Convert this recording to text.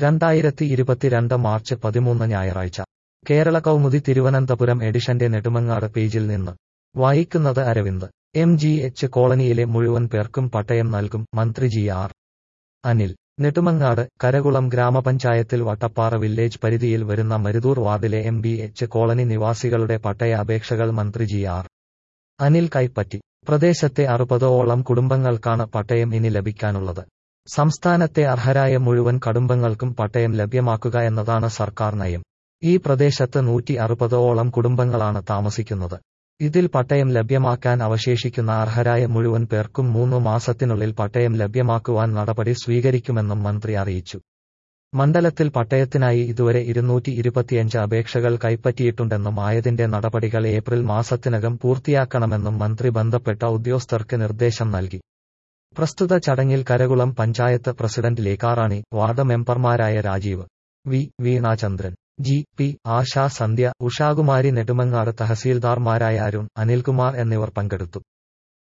രണ്ടായിരത്തി ഇരുപത്തിരണ്ട് മാർച്ച് പതിമൂന്ന് ഞായറാഴ്ച കേരള കൗമുദി തിരുവനന്തപുരം എഡിഷന്റെ നെടുമങ്ങാട് പേജിൽ നിന്ന് വായിക്കുന്നത് അരവിന്ദ് എം ജി എച്ച് കോളനിയിലെ മുഴുവൻ പേർക്കും പട്ടയം നൽകും മന്ത്രി ജി ആർ അനിൽ നെടുമങ്ങാട് കരകുളം ഗ്രാമപഞ്ചായത്തിൽ വട്ടപ്പാറ വില്ലേജ് പരിധിയിൽ വരുന്ന മരുതൂർ വാർഡിലെ എം ബി എച്ച് കോളനി നിവാസികളുടെ പട്ടയ അപേക്ഷകൾ മന്ത്രി ജി ആർ അനിൽ കൈപ്പറ്റി പ്രദേശത്തെ അറുപതോളം കുടുംബങ്ങൾക്കാണ് പട്ടയം ഇനി ലഭിക്കാനുള്ളത് സംസ്ഥാനത്തെ അർഹരായ മുഴുവൻ കുടുംബങ്ങൾക്കും പട്ടയം ലഭ്യമാക്കുക എന്നതാണ് സർക്കാർ നയം ഈ പ്രദേശത്ത് നൂറ്റി അറുപതോളം കുടുംബങ്ങളാണ് താമസിക്കുന്നത് ഇതിൽ പട്ടയം ലഭ്യമാക്കാൻ അവശേഷിക്കുന്ന അർഹരായ മുഴുവൻ പേർക്കും മൂന്നു മാസത്തിനുള്ളിൽ പട്ടയം ലഭ്യമാക്കുവാൻ നടപടി സ്വീകരിക്കുമെന്നും മന്ത്രി അറിയിച്ചു മണ്ഡലത്തിൽ പട്ടയത്തിനായി ഇതുവരെ ഇരുന്നൂറ്റി ഇരുപത്തിയഞ്ച് അപേക്ഷകൾ കൈപ്പറ്റിയിട്ടുണ്ടെന്നും ആയതിന്റെ നടപടികൾ ഏപ്രിൽ മാസത്തിനകം പൂർത്തിയാക്കണമെന്നും മന്ത്രി ബന്ധപ്പെട്ട ഉദ്യോഗസ്ഥർക്ക് നിർദ്ദേശം നൽകി പ്രസ്തുത ചടങ്ങിൽ കരകുളം പഞ്ചായത്ത് പ്രസിഡന്റ് ലേക്കാറാണി വാർഡ് മെമ്പർമാരായ Rajeev V Veenachandran G P Asha Sandhya Ushakumari Nedumangad തഹസീൽദാർമാരായ അരുൺ അനിൽകുമാർ എന്നിവർ പങ്കെടുത്തു